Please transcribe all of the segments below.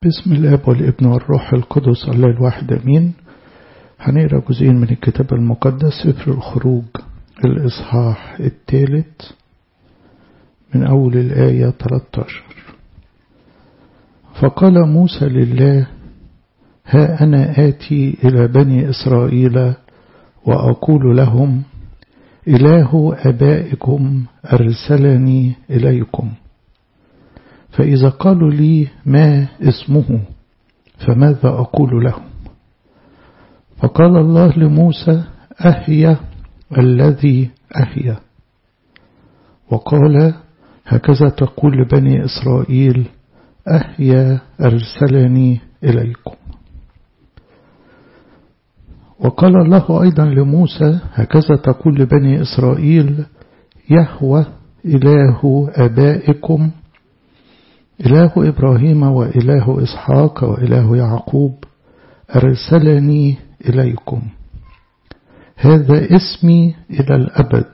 بسم الاب والابن والروح القدس الله الواحد امين هنقرا جزئين من الكتاب المقدس سفر الخروج الاصحاح الثالث من اول الايه 13 فقال موسى لله ها انا اتي الى بني اسرائيل واقول لهم اله ابائكم ارسلني اليكم فإذا قالوا لي ما اسمه فماذا أقول لهم فقال الله لموسى أهي الذي أهي وقال هكذا تقول لبني إسرائيل أهيا أرسلني إليكم وقال الله أيضا لموسى هكذا تقول لبني إسرائيل يهوى إله أبائكم إله إبراهيم وإله إسحاق وإله يعقوب أرسلني إليكم هذا اسمي إلى الأبد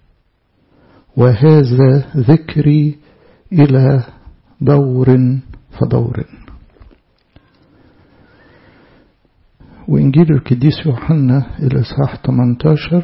وهذا ذكري إلى دور فدور وإنجيل القديس يوحنا الإصحاح 18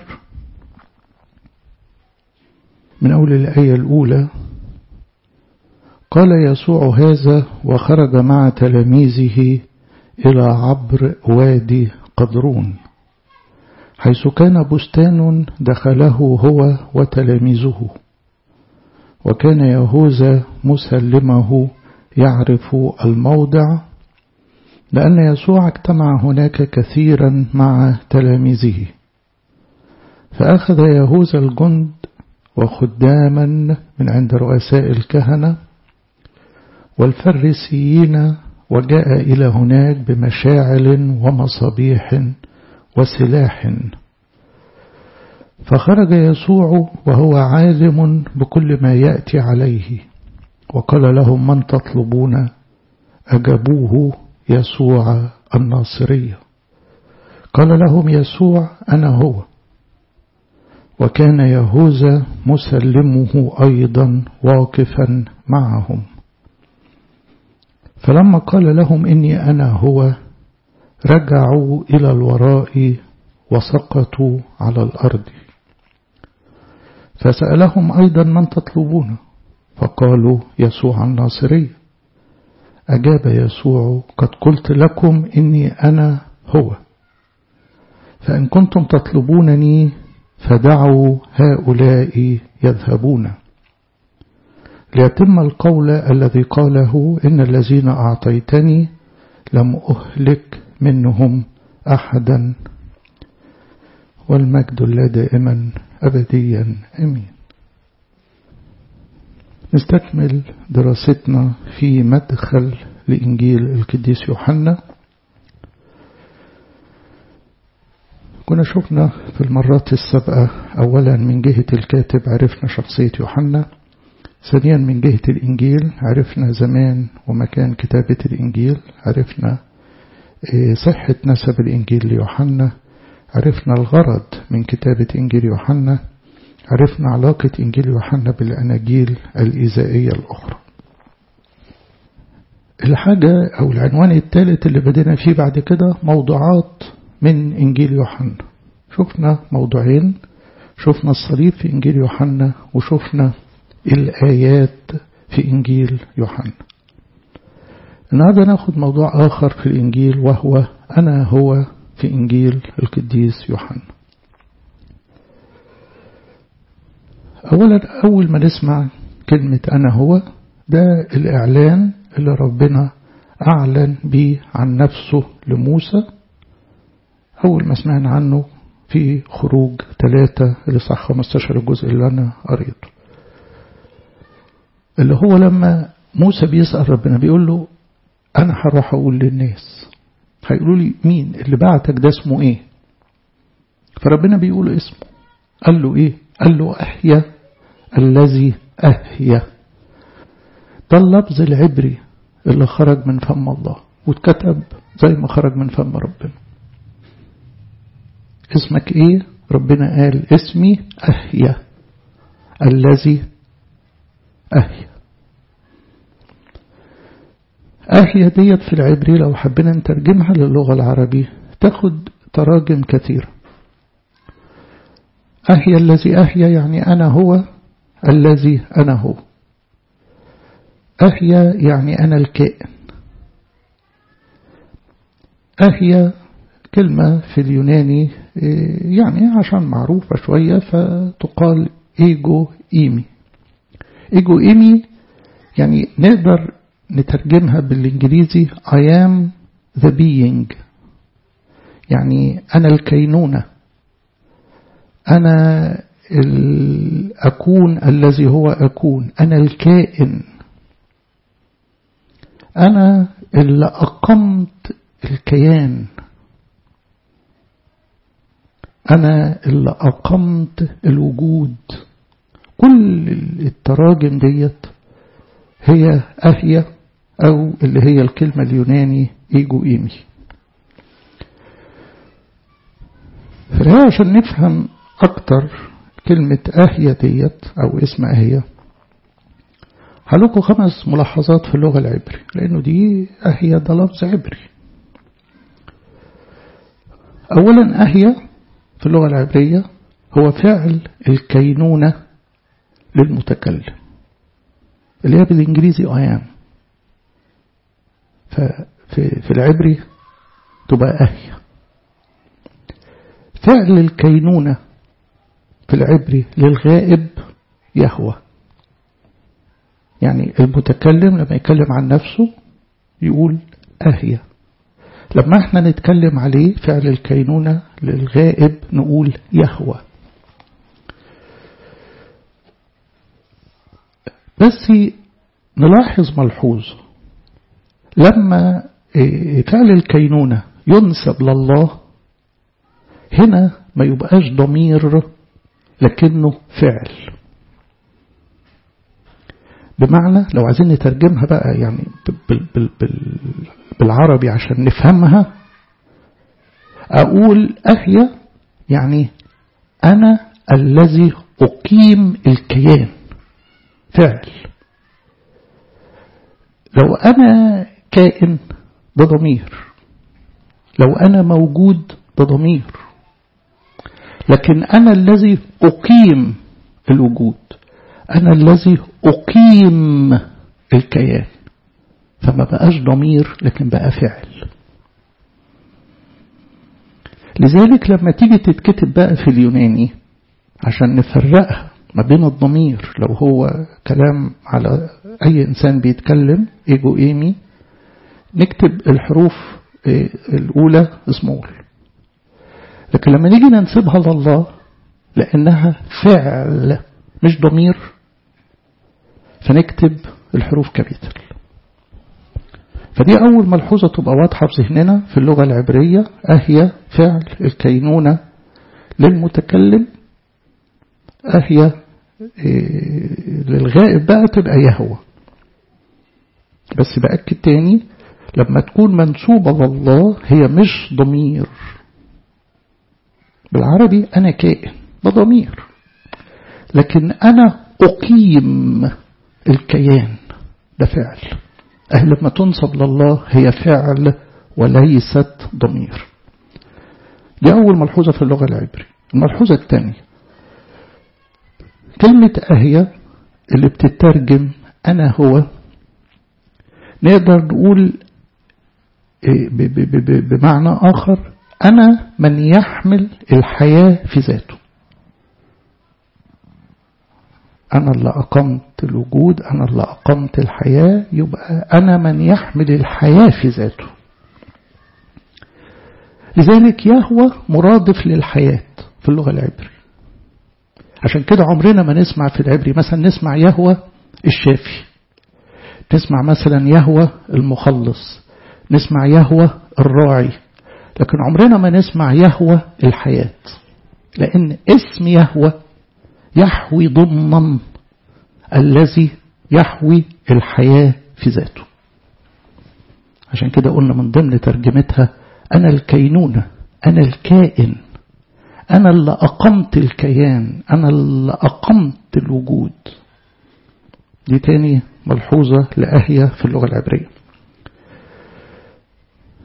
من أول الآية الأولى قال يسوع هذا وخرج مع تلاميذه إلى عبر وادي قدرون حيث كان بستان دخله هو وتلاميذه وكان يهوذا مسلمه يعرف الموضع لأن يسوع اجتمع هناك كثيرا مع تلاميذه فأخذ يهوذا الجند وخداما من عند رؤساء الكهنة والفريسيين وجاء إلى هناك بمشاعل ومصابيح وسلاح فخرج يسوع وهو عالم بكل ما يأتي عليه وقال لهم من تطلبون أجابوه يسوع الناصري قال لهم يسوع أنا هو وكان يهوذا مسلمه أيضا واقفا معهم فلما قال لهم إني أنا هو رجعوا إلى الوراء وسقطوا على الأرض فسألهم أيضا من تطلبون فقالوا يسوع الناصري أجاب يسوع قد قلت لكم إني أنا هو فإن كنتم تطلبونني فدعوا هؤلاء يذهبون ليتم القول الذي قاله إن الذين أعطيتني لم أهلك منهم أحدا والمجد لا دائما أبديا أمين نستكمل دراستنا في مدخل لإنجيل القديس يوحنا كنا شفنا في المرات السابقة أولا من جهة الكاتب عرفنا شخصية يوحنا ثانيا من جهة الإنجيل عرفنا زمان ومكان كتابة الإنجيل عرفنا صحة نسب الإنجيل ليوحنا عرفنا الغرض من كتابة إنجيل يوحنا عرفنا علاقة إنجيل يوحنا بالأناجيل الإيزائية الأخرى الحاجة أو العنوان الثالث اللي بدينا فيه بعد كده موضوعات من إنجيل يوحنا شفنا موضوعين شفنا الصليب في إنجيل يوحنا وشفنا الآيات في إنجيل يوحنا النهاردة ناخد موضوع آخر في الإنجيل وهو أنا هو في إنجيل القديس يوحنا أولا أول ما نسمع كلمة أنا هو ده الإعلان اللي ربنا أعلن به عن نفسه لموسى أول ما سمعنا عنه في خروج ثلاثة اللي صح 15 الجزء اللي أنا قريته اللي هو لما موسى بيسأل ربنا بيقول له أنا هروح أقول للناس هيقولوا لي مين اللي بعتك ده اسمه إيه فربنا بيقول اسمه قال له إيه قال له أحيا الذي أحيا ده اللفظ العبري اللي خرج من فم الله واتكتب زي ما خرج من فم ربنا اسمك ايه ربنا قال اسمي أحيا الذي أحيا أهيا ديت في العبري لو حبينا نترجمها للغة العربية تاخد تراجم كثيرة أهيا الذي أهيا يعني أنا هو الذي أنا هو أهيا يعني أنا الكائن أهيا كلمة في اليوناني يعني عشان معروفة شوية فتقال إيجو إيمي إيجو إيمي يعني نقدر نترجمها بالإنجليزي I am the being يعني أنا الكينونة أنا الأكون الذي هو أكون أنا الكائن أنا اللي أقمت الكيان أنا اللي أقمت الوجود كل التراجم ديت هي أهية أو اللي هي الكلمة اليوناني إيجو إيمي فالحقيقة عشان نفهم أكتر كلمة أهية ديت أو اسم أهية هلوكوا خمس ملاحظات في اللغة العبري لأنه دي أهية ده لفظ عبري أولا أهية في اللغة العبرية هو فعل الكينونة للمتكلم اللي هي بالإنجليزي I am ففي في العبري تبقى أهية فعل الكينونة في العبري للغائب يهوى يعني المتكلم لما يتكلم عن نفسه يقول أهية لما احنا نتكلم عليه فعل الكينونة للغائب نقول يهوى بس نلاحظ ملحوظ لما فعل الكينونة ينسب لله هنا ما يبقاش ضمير لكنه فعل بمعنى لو عايزين نترجمها بقى يعني بال بال بال بالعربي عشان نفهمها أقول أهي يعني أنا الذي أقيم الكيان فعل لو أنا كائن ده ضمير لو أنا موجود ده ضمير لكن أنا الذي أقيم الوجود أنا الذي أقيم الكيان فما بقاش ضمير لكن بقى فعل لذلك لما تيجي تتكتب بقى في اليوناني عشان نفرقها ما بين الضمير لو هو كلام على أي إنسان بيتكلم إيجو إيمي نكتب الحروف الأولى سمول لكن لما نيجي ننسبها لله لأنها فعل مش ضمير فنكتب الحروف كابيتال فدي أول ملحوظة تبقى واضحة في ذهننا في اللغة العبرية أهي فعل الكينونة للمتكلم أهي للغائب بقى تبقى يهوى بس بأكد تاني لما تكون منسوبة لله هي مش ضمير بالعربي أنا كائن ده ضمير لكن أنا أقيم الكيان ده فعل أهل لما تنصب لله هي فعل وليست ضمير دي أول ملحوظة في اللغة العبرية الملحوظة الثانية كلمة أهية اللي بتترجم أنا هو نقدر نقول بمعنى آخر أنا من يحمل الحياة في ذاته أنا اللي أقمت الوجود أنا اللي أقمت الحياة يبقى أنا من يحمل الحياة في ذاته لذلك يهوى مرادف للحياة في اللغة العبرية عشان كده عمرنا ما نسمع في العبري مثلا نسمع يهوى الشافي نسمع مثلا يهوى المخلص نسمع يهوى الراعي لكن عمرنا ما نسمع يهوى الحياة لأن اسم يهوى يحوي ضمن الذي يحوي الحياة في ذاته عشان كده قلنا من ضمن ترجمتها أنا الكينونة أنا الكائن أنا اللي أقمت الكيان أنا اللي أقمت الوجود دي تاني ملحوظة لأهية في اللغة العبرية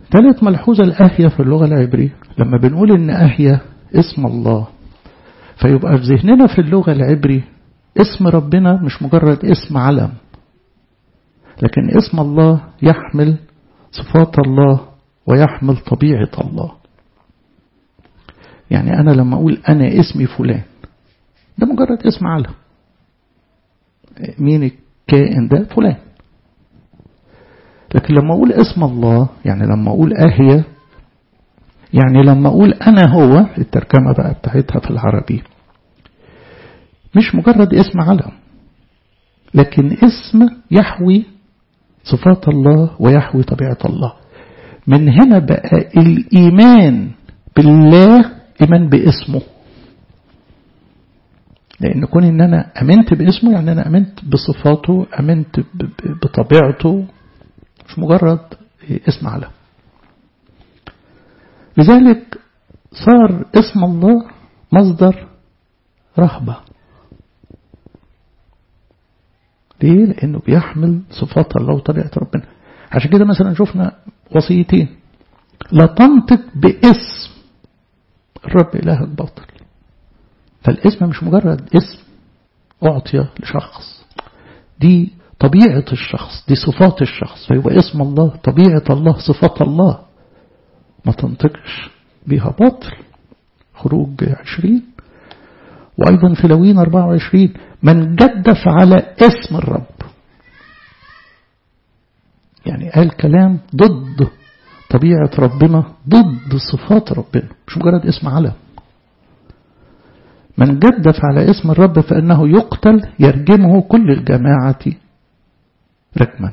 ثالث ملحوظة الأهية في اللغة العبرية لما بنقول إن أهية اسم الله فيبقى في ذهننا في اللغة العبري اسم ربنا مش مجرد اسم علم لكن اسم الله يحمل صفات الله ويحمل طبيعة الله يعني أنا لما أقول أنا اسمي فلان ده مجرد اسم علم مين الكائن ده فلان لكن لما أقول اسم الله يعني لما أقول أهية يعني لما أقول أنا هو الترجمة بقى بتاعتها في العربي مش مجرد اسم علم لكن اسم يحوي صفات الله ويحوي طبيعة الله من هنا بقى الإيمان بالله إيمان باسمه لأن كون إن أنا أمنت باسمه يعني أنا أمنت بصفاته أمنت بطبيعته مش مجرد اسم علم لذلك صار اسم الله مصدر رهبة ليه؟ لأنه بيحمل صفات الله وطبيعة ربنا عشان كده مثلا شفنا وصيتين لا تنطق باسم الرب إلهك باطل فالاسم مش مجرد اسم أعطي لشخص دي طبيعة الشخص دي صفات الشخص فيبقى اسم الله طبيعة الله صفات الله ما تنطقش بها باطل خروج عشرين وأيضا في لوين 24 من جدف على اسم الرب يعني قال كلام ضد طبيعة ربنا ضد صفات ربنا مش مجرد اسم علم من جدف على اسم الرب فإنه يقتل يرجمه كل الجماعة ركما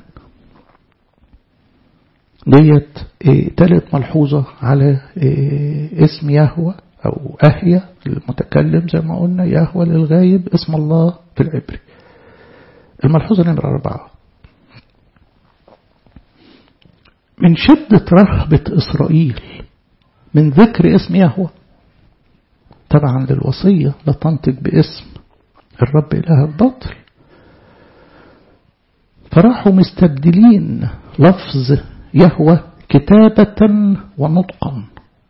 ديت إيه تالت ملحوظة على إيه اسم يهوى أو أهية المتكلم زي ما قلنا يهوى للغايب اسم الله في العبري الملحوظة نمرة أربعة من شدة رهبة إسرائيل من ذكر اسم يهوى طبعا للوصية لا تنطق باسم الرب إله الباطل فراحوا مستبدلين لفظ يهوى كتابة ونطقا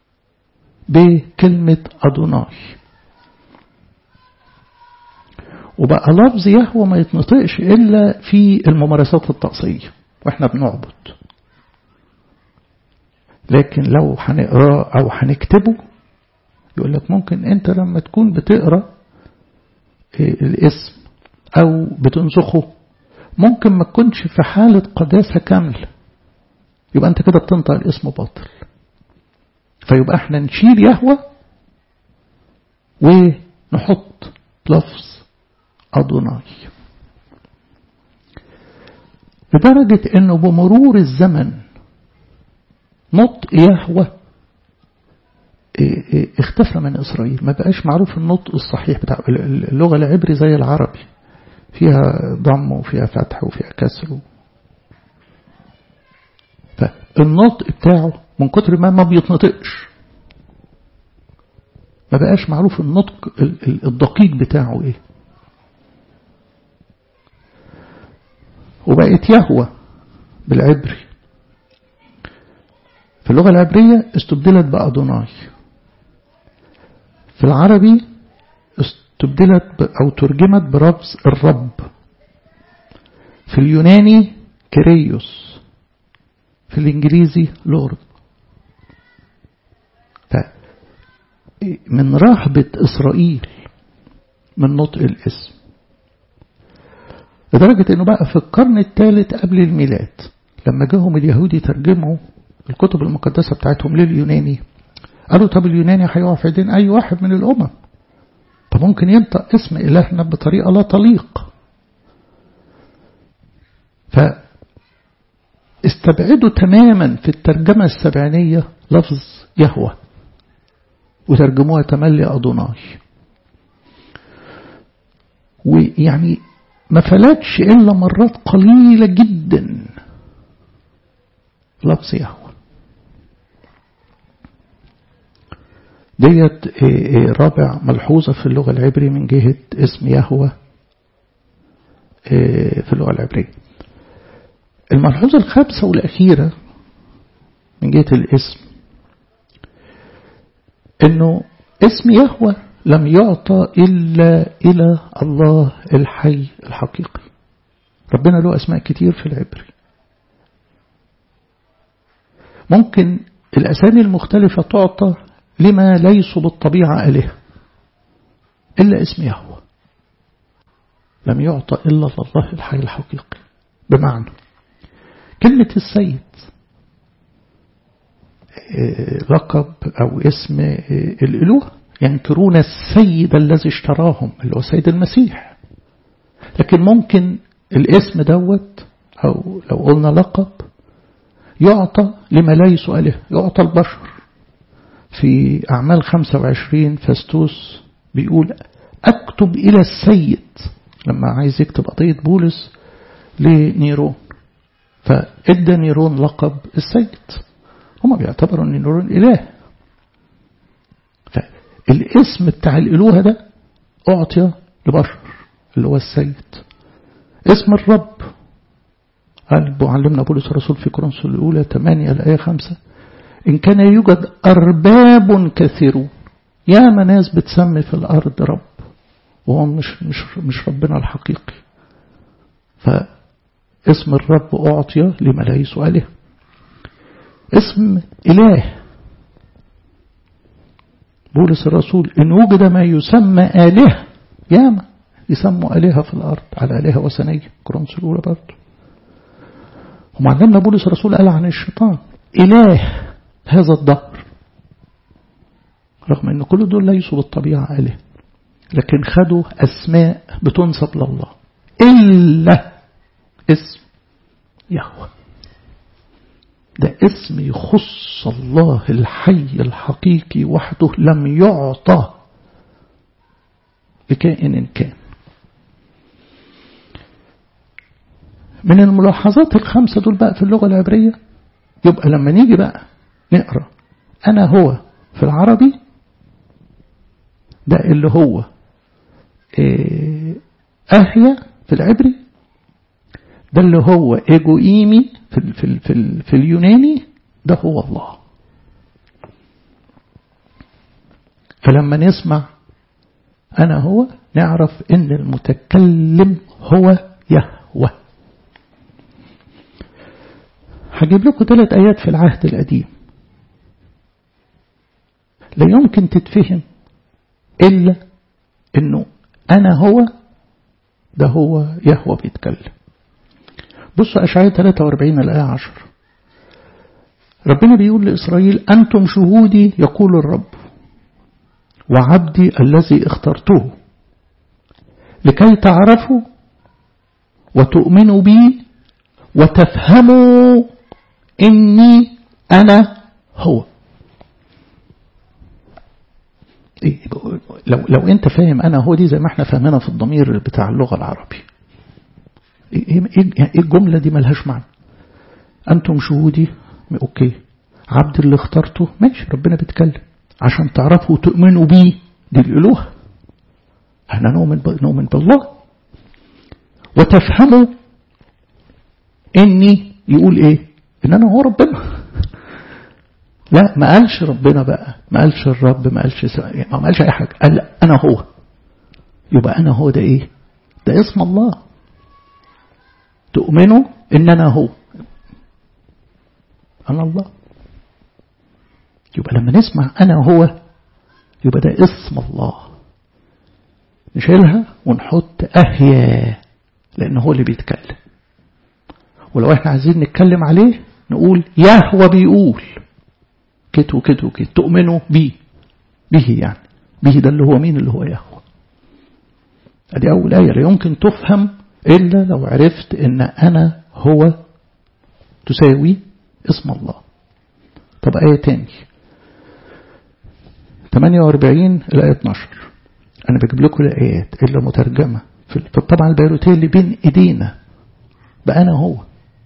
بكلمة أدوناي وبقى لفظ يهوى ما يتنطقش إلا في الممارسات الطقسية وإحنا بنعبد لكن لو هنقراه أو هنكتبه يقول لك ممكن أنت لما تكون بتقرأ الاسم أو بتنسخه ممكن ما تكونش في حالة قداسة كاملة يبقى أنت كده بتنطق الاسم باطل فيبقى احنا نشيل يهوى ونحط لفظ أدوناي لدرجة انه بمرور الزمن نطق يهوى اختفى من إسرائيل ما بقاش معروف النطق الصحيح بتاع اللغة العبري زي العربي فيها ضم وفيها فتح وفيها كسر فالنطق بتاعه من كتر ما ما بيتنطقش ما بقاش معروف النطق الدقيق بتاعه ايه وبقت يهوى بالعبري في اللغة العبرية استبدلت بأدوناي في العربي استبدلت أو ترجمت برمز الرب في اليوناني كريوس في الإنجليزي لورد من رهبة إسرائيل من نطق الاسم لدرجة أنه بقى في القرن الثالث قبل الميلاد لما جاهم اليهود يترجموا الكتب المقدسة بتاعتهم لليوناني قالوا طب اليوناني هيقع في ايدين أي واحد من الأمم طب ممكن ينطق اسم إلهنا بطريقة لا تليق فاستبعدوا تماما في الترجمة السبعينية لفظ يهوى وترجموها تملي أدوناي ويعني ما فلتش إلا مرات قليلة جدا لفظ يهوى ديت رابع ملحوظة في اللغة العبرية من جهة اسم يهوى في اللغة العبرية الملحوظة الخامسة والأخيرة من جهة الاسم انه اسم يهوى لم يعطى إلا إلى الله الحي الحقيقي ربنا له أسماء كتير في العبري ممكن الأسامي المختلفة تعطى لما ليسوا بالطبيعة آلهة إلا اسم يهوى لم يعطى إلا الله الحي الحقيقي بمعنى كلمة السيد لقب أو اسم الإله ينكرون السيد الذي اشتراهم اللي هو سيد المسيح لكن ممكن الاسم دوت أو لو قلنا لقب يعطى لما لا يسأله يعطى البشر في أعمال 25 فاستوس بيقول أكتب إلى السيد لما عايز يكتب قضية بولس لنيرون فإدى نيرون لقب السيد هما بيعتبروا أن نيرون إله فالاسم بتاع الإلوهة ده أعطي لبشر اللي هو السيد اسم الرب قال معلمنا بولس الرسول في كورنثوس الأولى 8 الآية 5 إن كان يوجد أرباب كثيرون ياما ناس بتسمي في الأرض رب وهو مش مش مش ربنا الحقيقي فاسم الرب أعطي لما لا يسأله اسم إله بولس الرسول إن وجد ما يسمى آله ياما يسموا آلهة في الأرض على آلهة وثنية كورنثوس الأولى برضه ومعلمنا بولس الرسول قال عن الشيطان إله هذا الدهر رغم أن كل دول ليسوا بالطبيعة آله لكن خدوا أسماء بتنسب لله إلا اسم يهوه ده اسم يخص الله الحي الحقيقي وحده لم يعطى لكائن كان من الملاحظات الخمسة دول بقى في اللغة العبرية يبقى لما نيجي بقى نقرأ أنا هو في العربي ده اللي هو أهيا في العبري ده اللي هو إيجوئيمي في, ال في, ال في, ال في اليوناني ده هو الله فلما نسمع أنا هو نعرف إن المتكلم هو يهوه هجيب لكم ثلاث آيات في العهد القديم لا يمكن تتفهم إلا إنه أنا هو ده هو يهوى بيتكلم بصوا أشعية 43 الآية 10 ربنا بيقول لإسرائيل أنتم شهودي يقول الرب وعبدي الذي اخترته لكي تعرفوا وتؤمنوا بي وتفهموا إني أنا هو لو لو أنت فاهم أنا هو دي زي ما احنا فاهمينها في الضمير بتاع اللغة العربي إيه الجملة دي ملهاش معنى أنتم شهودي أوكي عبد اللي اخترته ماشي ربنا بيتكلم عشان تعرفوا وتؤمنوا بيه دي الإله احنا نؤمن نؤمن بالله وتفهموا إني يقول إيه إن أنا هو ربنا لا ما قالش ربنا بقى ما قالش الرب ما قالش ما قالش أي حاجة قال لا أنا هو يبقى أنا هو ده إيه ده اسم الله تؤمنوا إن أنا هو أنا الله يبقى لما نسمع أنا هو يبقى ده اسم الله نشيلها ونحط أهيا لأنه هو اللي بيتكلم ولو احنا عايزين نتكلم عليه نقول يهوى بيقول كت وكت وكت تؤمنوا بيه به يعني به ده اللي هو مين اللي هو يهوى ادي أول آية لا يمكن تفهم إلا لو عرفت إن أنا هو تساوي اسم الله طب آية تاني 48 الآية 12 أنا بجيب لكم الآيات إلا مترجمة في الطبعة البيروتية اللي بين إيدينا بقى أنا هو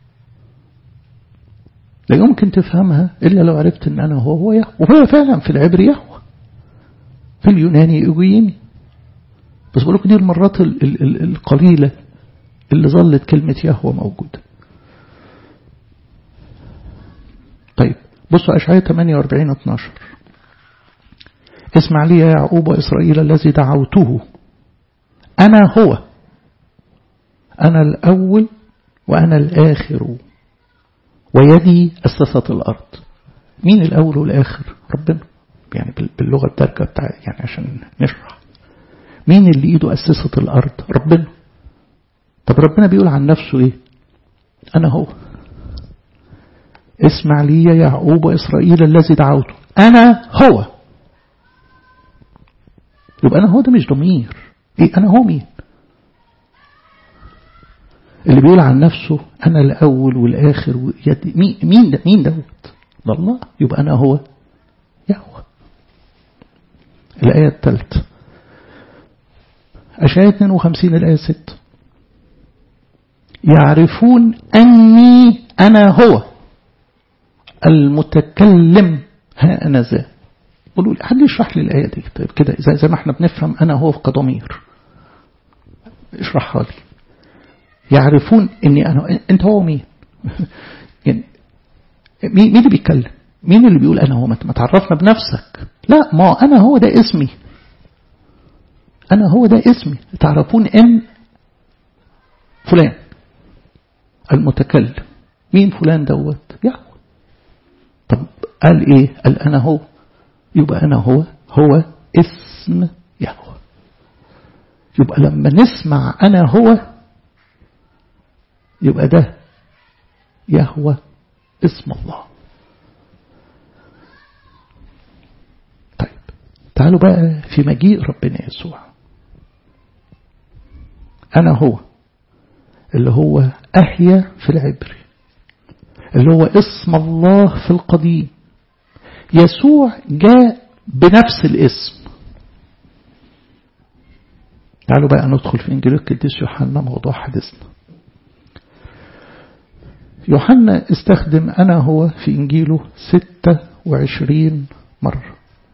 لا يمكن تفهمها إلا لو عرفت أن أنا هو هو يهوى وهو فعلا في العبري يهوى في اليوناني إيجويني بس بقول لكم دي المرات ال ال ال القليلة اللي ظلت كلمة يهوى موجودة طيب بصوا أشعية 48 12 اسمع لي يا يعقوب وإسرائيل الذي دعوته أنا هو أنا الأول وأنا الآخر ويدي أسست الأرض مين الأول والآخر ربنا يعني باللغة الدارجة بتاع يعني عشان نشرح مين اللي إيده أسست الأرض ربنا طب ربنا بيقول عن نفسه إيه أنا هو اسمع لي يا يعقوب وإسرائيل الذي دعوته أنا هو يبقى أنا هو ده مش ضمير إيه أنا هو مين اللي بيقول عن نفسه أنا الأول والآخر ويدي مين مين ده مين دوت ده الله يبقى أنا هو يهوى الآية الثالثة أشعية 52 الآية 6 يعرفون أني أنا هو المتكلم ها أنا ذا قولوا لي حد يشرح لي الآية دي طيب كده زي, زي ما احنا بنفهم أنا هو كضمير اشرحها لي يعرفون اني انا انت هو مين يعني مين اللي بيتكلم مين اللي بيقول انا هو ما تعرفنا بنفسك لا ما انا هو ده اسمي انا هو ده اسمي تعرفون ان فلان المتكلم مين فلان دوت يهوى طب قال ايه قال انا هو يبقى انا هو هو اسم يهوى يبقى لما نسمع انا هو يبقى ده يهوى اسم الله طيب تعالوا بقى في مجيء ربنا يسوع أنا هو اللي هو أحيا في العبري اللي هو اسم الله في القديم يسوع جاء بنفس الاسم تعالوا بقى ندخل في إنجيل القديس يوحنا موضوع حديثنا يوحنا استخدم أنا هو في إنجيله ستة وعشرين مرة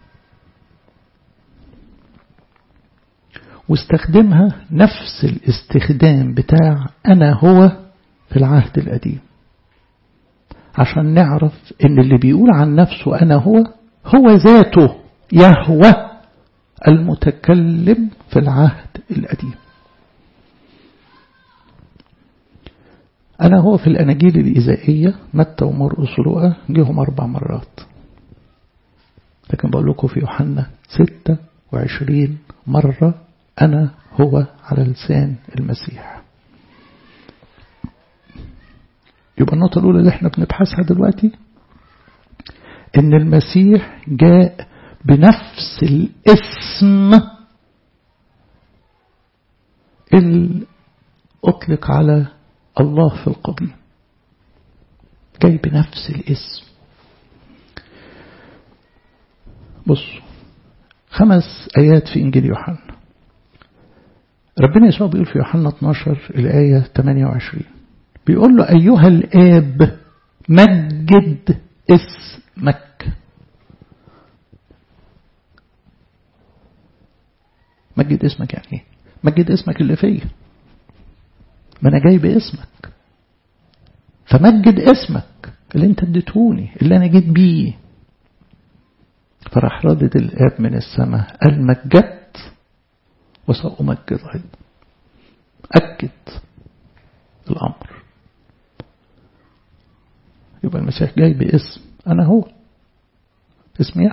واستخدمها نفس الاستخدام بتاع أنا هو في العهد القديم عشان نعرف ان اللي بيقول عن نفسه أنا هو هو ذاته يهوى المتكلم في العهد القديم أنا هو في الأناجيل الإزائية متى ومرقس ولوقا جيهم أربع مرات لكن بقول لكم في يوحنا ستة وعشرين مرة أنا هو على لسان المسيح يبقى النقطة الأولى اللي احنا بنبحثها دلوقتي إن المسيح جاء بنفس الاسم اللي أطلق على الله في القديم جاي بنفس الاسم بصوا خمس آيات في إنجيل يوحنا ربنا يسوع بيقول في يوحنا 12 الآية 28 بيقول له أيها الآب مجد اسمك مجد اسمك يعني ايه مجد اسمك اللي فيا ما انا جاي باسمك فمجد اسمك اللي انت اديتهوني اللي انا جيت بيه فراح ردد الاب من السماء قال مجدت وسأمجد أيضا أكد الأمر يبقى المسيح جاي باسم أنا هو اسمي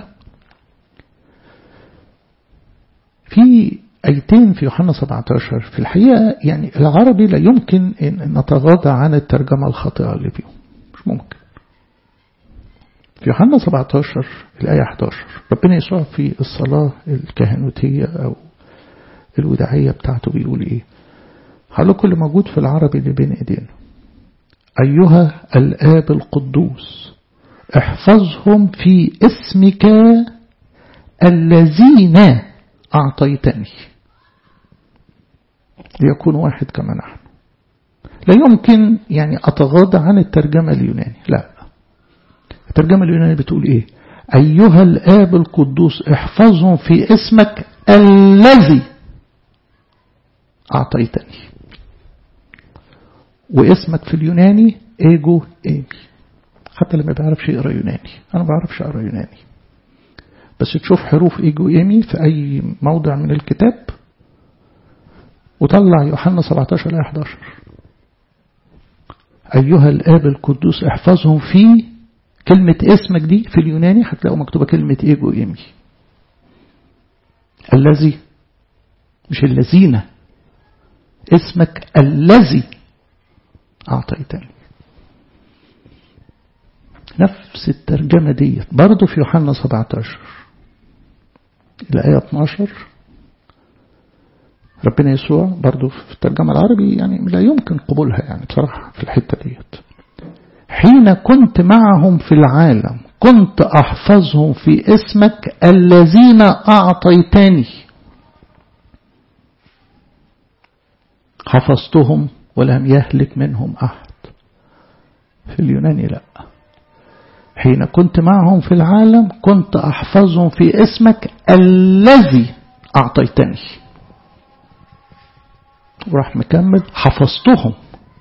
في أيتين في يوحنا 17 في الحقيقة يعني العربي لا يمكن أن نتغاضى عن الترجمة الخاطئة اللي فيهم مش ممكن في يوحنا 17 الآية 11 ربنا يسوع في الصلاة الكهنوتية أو الوداعية بتاعته بيقول إيه هقول اللي موجود في العربي اللي بين إيدينا أيها الآب القدوس احفظهم في اسمك الذين أعطيتني ليكون واحد كما نحن لا يمكن يعني أتغاضى عن الترجمة اليوناني لا الترجمة اليونانية بتقول إيه أيها الآب القدوس احفظهم في اسمك الذي أعطيتني واسمك في اليوناني إيجو إيمي حتى اللي ما بيعرفش يقرا يوناني انا ما بعرفش اقرا يوناني بس تشوف حروف ايجو ايمي في اي موضع من الكتاب وطلع يوحنا 17 ل 11 أيها الآب القدوس احفظهم في كلمة اسمك دي في اليوناني هتلاقوا مكتوبة كلمة إيجو إيمي الذي مش الذين اسمك الذي أعطيتني نفس الترجمة دي برضه في يوحنا 17 الآية 12 ربنا يسوع برضو في الترجمة العربي يعني لا يمكن قبولها يعني بصراحة في الحتة ديت حين كنت معهم في العالم كنت أحفظهم في اسمك الذين أعطيتني حفظتهم ولم يهلك منهم أحد في اليوناني لا حين كنت معهم في العالم كنت أحفظهم في اسمك الذي أعطيتني وراح مكمل حفظتهم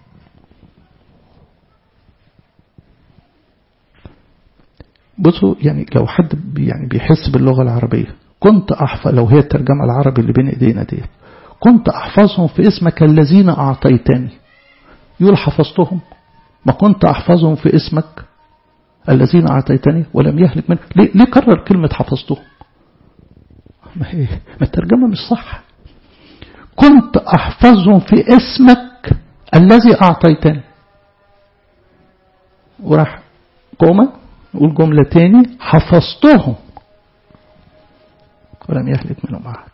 بصوا يعني لو حد يعني بيحس باللغة العربية كنت أحفظ لو هي الترجمة العربي اللي بين إيدينا دي كنت أحفظهم في اسمك الذين أعطيتني يقول حفظتهم ما كنت أحفظهم في اسمك الذين أعطيتني ولم يهلك من ليه, ليه كرر كلمة حفظتهم ما هي ما الترجمة مش صح كنت أحفظهم في اسمك الذي أعطيتني وراح قومة نقول جملة تاني حفظتهم ولم يهلك منهم أحد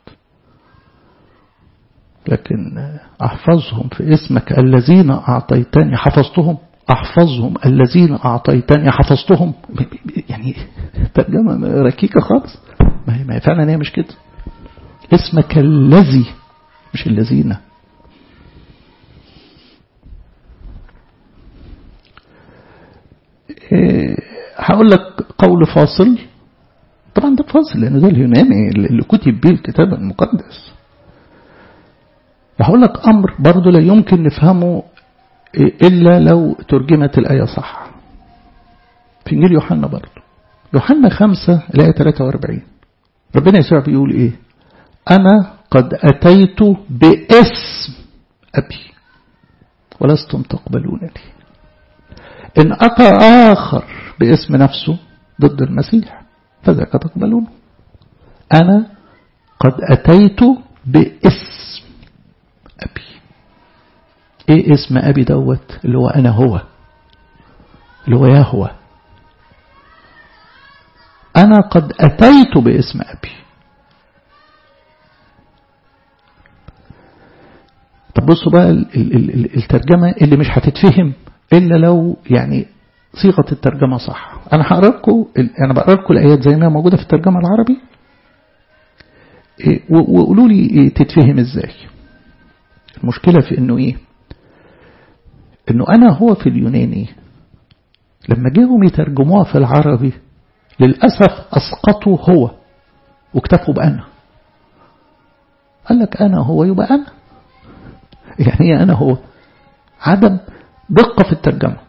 لكن أحفظهم في اسمك الذين أعطيتني حفظتهم أحفظهم الذين أعطيتني حفظتهم يعني ترجمة ركيكة خالص ما هي, ما هي فعلا هي مش كده اسمك الذي مش الذين إيه هقول لك قول فاصل طبعا ده فاصل لأن ده اليوناني اللي كتب به الكتاب المقدس هقول لك أمر برضه لا يمكن نفهمه إلا لو ترجمت الآية صح في إنجيل يوحنا برضه يوحنا خمسة الآية 43 ربنا يسوع بيقول إيه أنا قد أتيت باسم أبي ولستم تقبلونني إن أتى آخر باسم نفسه ضد المسيح فذاك تقبلونه أنا قد أتيت باسم أبي إيه اسم أبي دوت اللي هو أنا هو اللي هو يهوى أنا قد أتيت باسم أبي طب بصوا بقى الترجمة اللي مش هتتفهم إلا لو يعني صيغة الترجمة صح أنا هقرأ لكم أنا بقرأ لكم الآيات زي ما هي موجودة في الترجمة العربي وقولوا لي تتفهم إزاي المشكلة في إنه إيه إنه أنا هو في اليوناني لما جيهم يترجموها في العربي للأسف أسقطوا هو واكتفوا بأنا قال لك أنا هو يبقى أنا يعني ايه أنا هو عدم دقة في الترجمة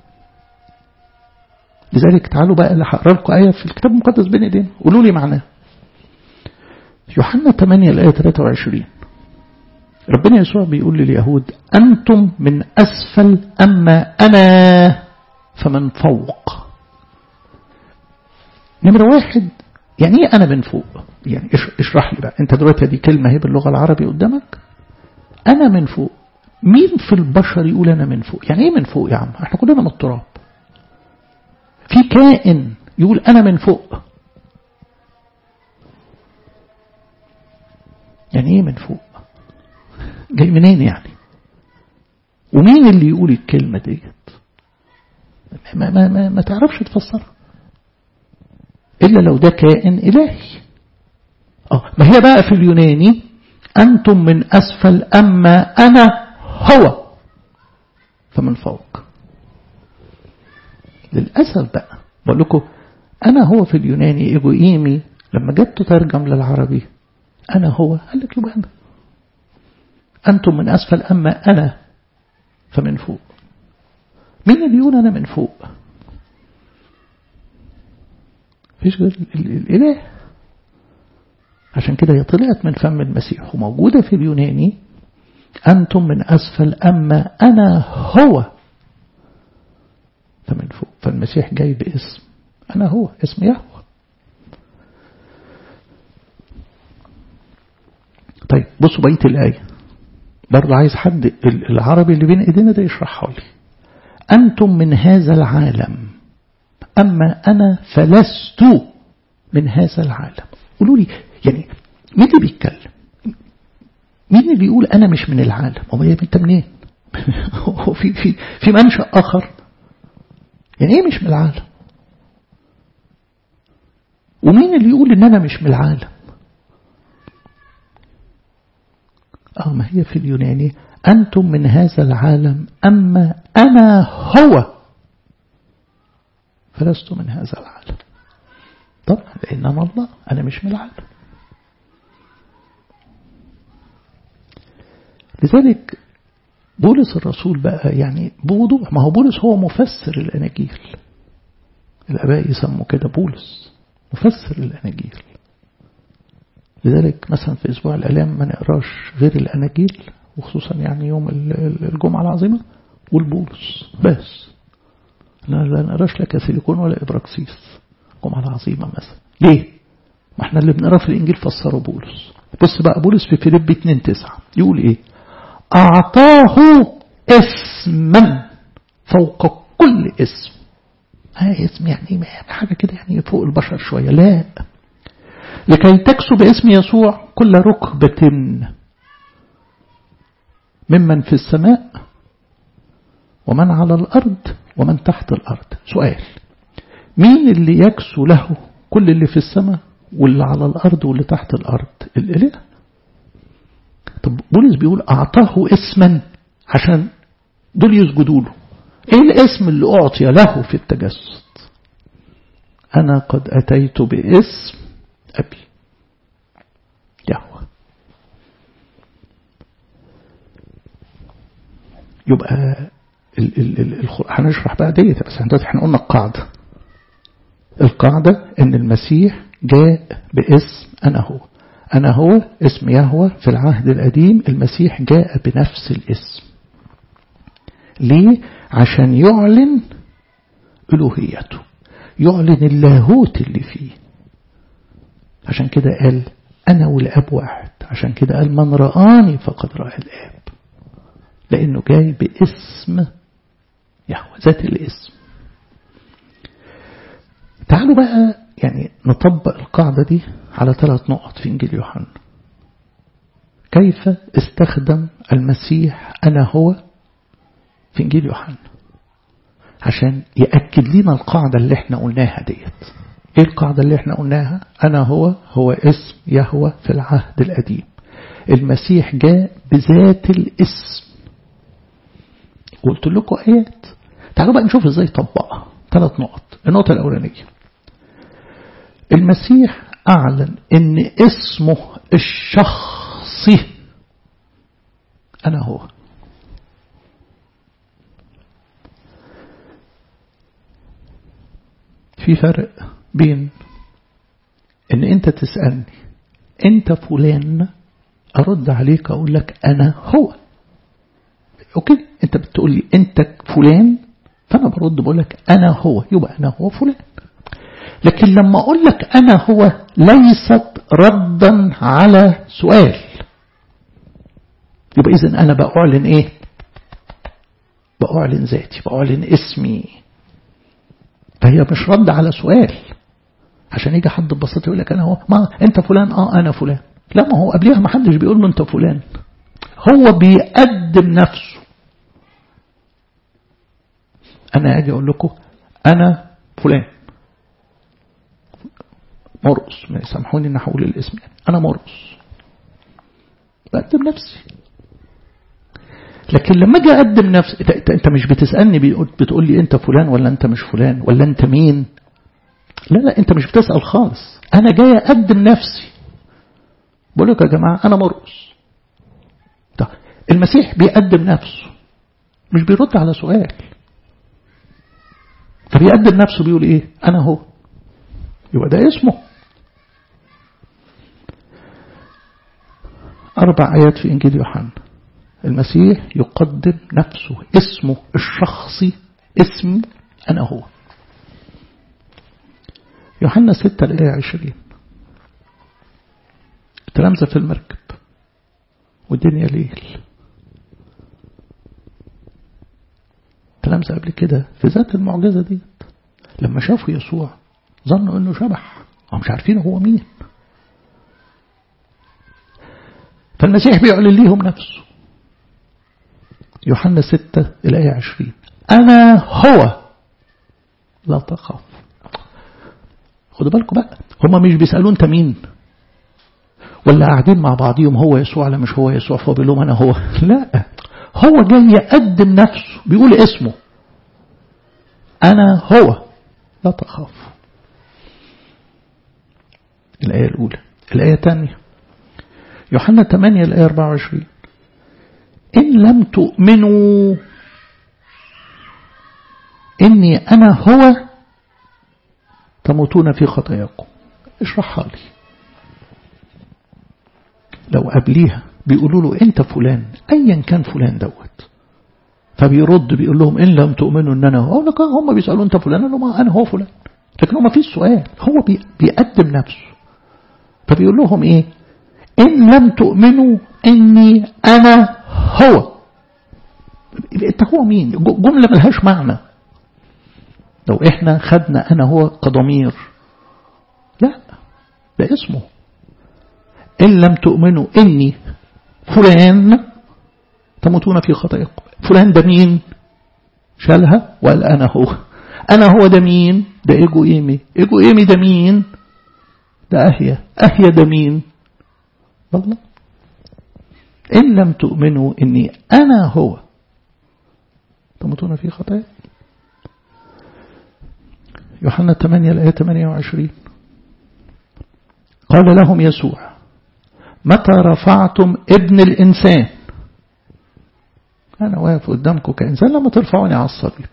لذلك تعالوا بقى اللي هقرا لكم آية في الكتاب المقدس بين ايدينا قولوا لي معناه يوحنا 8 الآية 23 ربنا يسوع بيقول لليهود أنتم من أسفل أما أنا فمن فوق نمرة واحد يعني ايه أنا من فوق يعني اشرح لي بقى أنت دلوقتي دي كلمة هي باللغة العربية قدامك أنا من فوق مين في البشر يقول أنا من فوق يعني إيه من فوق يا عم احنا كلنا من التراب في كائن يقول أنا من فوق يعني إيه من فوق جاي منين يعني ومين اللي يقول الكلمة ديت ما, ما, ما, ما تعرفش تفسرها إلا لو ده كائن إلهي آه ما هي بقى في اليوناني أنتم من أسفل أما أنا هو فمن فوق للأسف بقى بقول لكم أنا هو في اليوناني إيجو إيمي لما جت تترجم للعربي أنا هو قال لك يبقى أنا أنتم من أسفل أما أنا فمن فوق مين اللي يقول أنا من فوق مفيش غير الإله عشان كده هي طلعت من فم المسيح وموجودة في اليوناني أنتم من أسفل أما أنا هو فمن فوق فالمسيح جاي باسم أنا هو اسم يهوه طيب بصوا بقية الآية برضه عايز حد العربي اللي بين ايدينا ده يشرحها لي أنتم من هذا العالم أما أنا فلست من هذا العالم قولوا لي يعني مين اللي بيتكلم مين اللي يقول أنا مش من العالم هو أنت منين هو في في في منشأ آخر يعني إيه مش من العالم ومين اللي يقول إن أنا مش من العالم اه ما هي في اليوناني أنتم من هذا العالم أما أنا هو فلست من هذا العالم طبعا لأن أنا الله أنا مش من العالم لذلك بولس الرسول بقى يعني بوضوح ما هو بولس هو مفسر الأناجيل الآباء يسموا كده بولس مفسر الأناجيل لذلك مثلا في أسبوع الألام ما نقراش غير الأناجيل وخصوصا يعني يوم الجمعة العظيمة والبولس بس لا لا نقراش لا كاثوليكون ولا إبراكسيس الجمعة العظيمة مثلا ليه؟ ما احنا اللي بنقراه في الإنجيل فسره بولس بص بقى بولس في فيليب 2 9 يقول إيه؟ أعطاه اسما فوق كل اسم ها اسم يعني حاجة كده يعني فوق البشر شوية لا لكي تكسو باسم يسوع كل ركبة ممن في السماء ومن على الأرض ومن تحت الأرض سؤال مين اللي يكسو له كل اللي في السماء واللي على الأرض واللي تحت الأرض الإله طب بولس بيقول أعطاه اسما عشان دول يسجدوا له ايه الاسم اللي أعطي له في التجسد أنا قد أتيت باسم أبي يهوه يبقى ال ال ال هنشرح بقى ديت بس احنا قلنا القاعدة القاعدة ان المسيح جاء باسم أنا هو أنا هو اسم يهوه في العهد القديم المسيح جاء بنفس الاسم ليه؟ عشان يعلن ألوهيته يعلن اللاهوت اللي فيه عشان كده قال أنا والأب واحد عشان كده قال من رآني فقد رأى الآب لأنه جاي باسم يهوه ذات الاسم تعالوا بقى يعني نطبق القاعدة دي على ثلاث نقط في إنجيل يوحنا كيف استخدم المسيح أنا هو في إنجيل يوحنا عشان يأكد لنا القاعدة اللي احنا قلناها ديت ايه القاعدة اللي احنا قلناها أنا هو هو اسم يهوى في العهد القديم المسيح جاء بذات الاسم قلت لكم آيات تعالوا بقى نشوف ازاي طبقها ثلاث نقط النقطة الأولانية المسيح أعلن إن اسمه الشخصي أنا هو في فرق بين إن أنت تسألني أنت فلان أرد عليك أقول لك أنا هو أوكي أنت بتقول لي أنت فلان فأنا برد بقول لك أنا هو يبقى أنا هو فلان لكن لما أقول لك أنا هو ليست ردا على سؤال يبقى إذن أنا بأعلن إيه بأعلن ذاتي بأعلن اسمي فهي مش رد على سؤال عشان يجي حد ببساطة يقول لك أنا هو ما أنت فلان آه أنا فلان لا ما هو قبلها ما حدش بيقول له أنت فلان هو بيقدم نفسه أنا أجي أقول لكم أنا فلان مرقص ما يسامحوني ان هقول الاسم يعني انا مرقص بقدم نفسي لكن لما اجي اقدم نفسي انت مش بتسالني بتقول لي انت فلان ولا انت مش فلان ولا انت مين لا لا انت مش بتسال خالص انا جاي اقدم نفسي بقول لك يا جماعه انا مرقص طيب المسيح بيقدم نفسه مش بيرد على سؤال فبيقدم نفسه بيقول ايه انا هو يبقى ده اسمه أربع آيات في إنجيل يوحنا المسيح يقدم نفسه اسمه الشخصي اسم أنا هو يوحنا ستة الآية عشرين تلامذة في المركب والدنيا ليل تلامذة قبل كده في ذات المعجزة دي لما شافوا يسوع ظنوا انه شبح هم مش عارفين هو مين فالمسيح بيعلن ليهم نفسه يوحنا ستة الآية عشرين أنا هو لا تخاف خدوا بالكم بقى هما مش بيسألوا أنت مين ولا قاعدين مع بعضيهم هو يسوع لا مش هو يسوع فهو بيقول لهم أنا هو لا هو جاي يقدم نفسه بيقول اسمه أنا هو لا تخاف الآية الأولى الآية الثانية يوحنا 8 الآية 24 إن لم تؤمنوا إني أنا هو تموتون في خطاياكم اشرحها لي لو قبليها بيقولوا له انت فلان ايا كان فلان دوت فبيرد بيقول لهم ان لم تؤمنوا ان انا هو لك هم بيسالوا انت فلان انا انا هو فلان لكن هو ما فيش سؤال هو بيقدم نفسه فبيقول لهم ايه ان لم تؤمنوا اني انا هو انت هو مين جمله ملهاش معنى لو احنا خدنا انا هو كضمير لا ده اسمه إن لم تؤمنوا إني فلان تموتون في خطاياكم فلان ده مين شالها وقال أنا هو أنا هو ده مين ده إيجو إيمي إيجو إيمي ده مين ده أهيا أهيا ده مين والله إن لم تؤمنوا إني أنا هو تموتون في خطاياكم يوحنا 8 الآية 28 قال لهم يسوع متى رفعتم ابن الإنسان أنا واقف قدامكم كإنسان لما ترفعوني على الصليب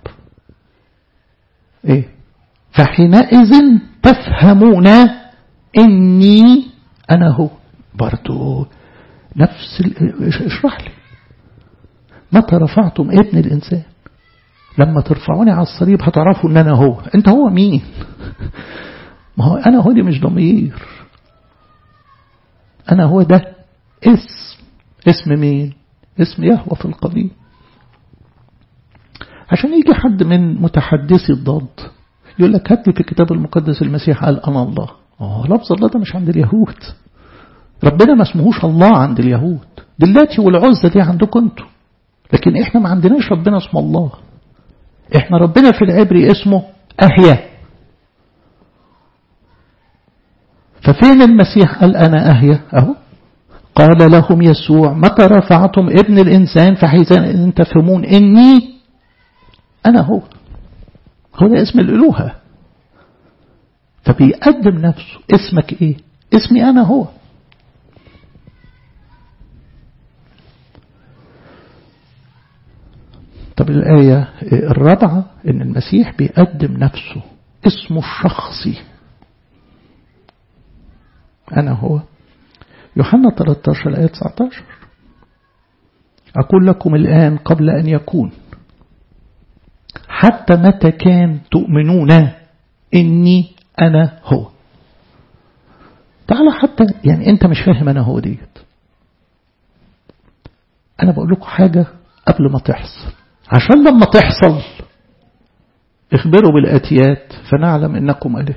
إيه فحينئذ تفهمون إني أنا هو برضو نفس اشرح لي متى رفعتم ابن الإنسان لما ترفعوني على الصليب هتعرفوا ان انا هو انت هو مين ما هو انا هو دي مش ضمير انا هو ده اسم اسم مين اسم يهوى في القديم عشان يجي حد من متحدثي الضاد يقول لك هات لي في الكتاب المقدس المسيح قال انا الله اه لفظ الله ده مش عند اليهود ربنا ما اسمهوش الله عند اليهود دلاتي والعزة دي عندكم انتوا لكن احنا ما عندناش ربنا اسمه الله احنا ربنا في العبري اسمه أهيا ففين المسيح قال أنا أهيا أهو قال لهم يسوع متى رفعتم ابن الإنسان فحيث تفهمون إني أنا هو هو ده اسم الألوهة فبيقدم نفسه اسمك إيه اسمي أنا هو طب الآية الرابعة إن المسيح بيقدم نفسه اسمه الشخصي أنا هو يوحنا 13 الآية 19 أقول لكم الآن قبل أن يكون حتى متى كان تؤمنون إني أنا هو تعالى حتى يعني أنت مش فاهم أنا هو ديت أنا بقول لكم حاجة قبل ما تحصل عشان لما تحصل اخبروا بالآتيات فنعلم إنكم أله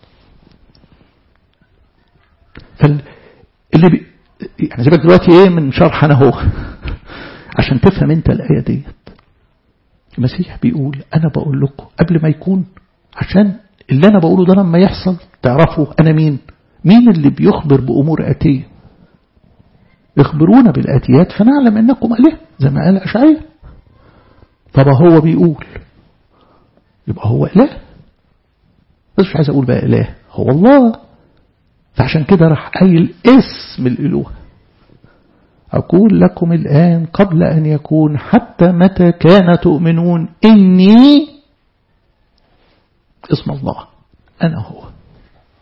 فاللي بي... يعني سيبك دلوقتي ايه من شرح انا هو عشان تفهم انت الآية ديت المسيح بيقول انا بقول لكم قبل ما يكون عشان اللي انا بقوله ده لما يحصل تعرفوا انا مين مين اللي بيخبر بأمور آتية اخبرونا بالآتيات فنعلم انكم أله زي ما قال أشعياء طب هو بيقول يبقى هو إله بس مش عايز أقول بقى إله هو الله فعشان كده راح قايل اسم الإله أقول لكم الآن قبل أن يكون حتى متى كان تؤمنون إني اسم الله أنا هو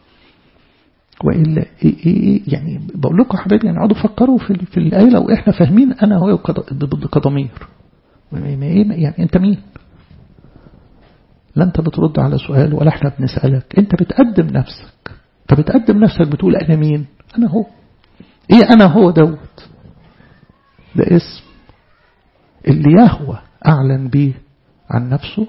وإلا إيه إيه إيه يعني بقول لكم يا حبايبي يعني اقعدوا فكروا في, في الآية لو إحنا فاهمين أنا هو كضمير يعني أنت مين لا أنت بترد على سؤال ولا إحنا بنسألك أنت بتقدم نفسك فبتقدم نفسك بتقول أنا مين أنا هو إيه أنا هو دوت ده اسم اللي يهوى أعلن به عن نفسه